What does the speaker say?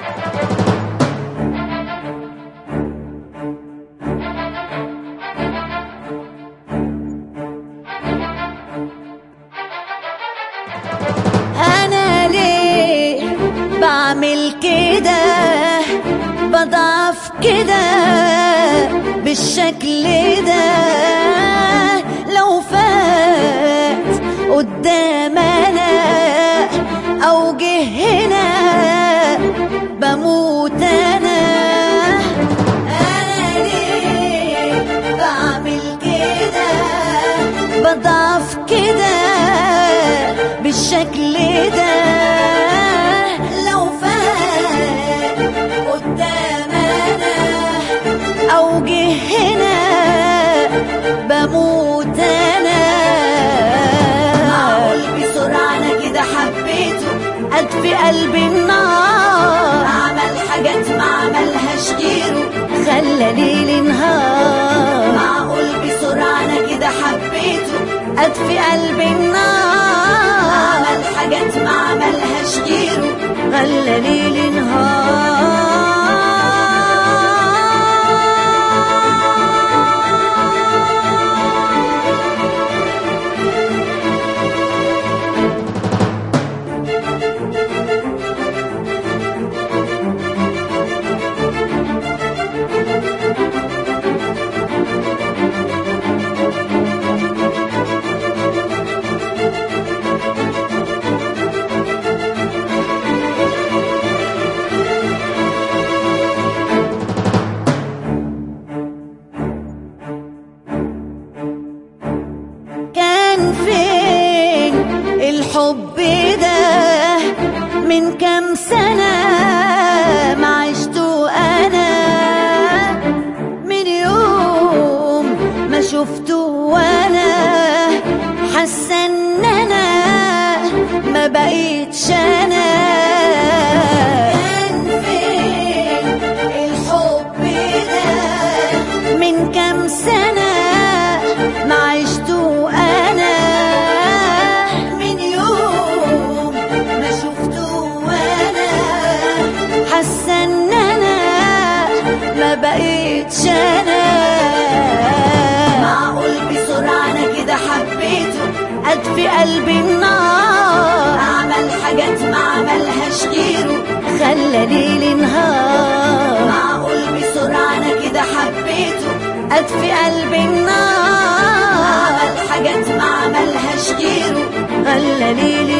انا ليه بعمل كده بضعف كده بالشكل ده لو فات قدام انا او جه هنا بموت انا انا ليه بعمل كده بضعف كده بالشكل ده لو فات قدام انا او جه هنا بموت انا معقول بسرعه انا كده حبيته ادفي قلبي النار عمل حاجات ما عملهاش غيره خلى ليلي نهار معقول بسرعه انا كده حبيته ادفي قلبي النار عمل حاجات ما عملهاش غيره خلى ليلي نهار كان فين الحب ده من كام سنة ما عشته أنا من يوم ما شفته وأنا حاسة إن أنا ما بقيتش أنا كان فين الحب ده من كام سنة ما عشته أنا من يوم ما شفته وأنا حاسة إن أنا ما بقيتش أنا معقول بسرعة أنا كده حبيته أدفي قلبي النار أعمل حاجات ما عملهاش غيره خلى ليلي نهار معقول بسرعة أنا كده حبيته أدفي قلبي النار عمل حاجات ما عملهاش غيره خلى ليلي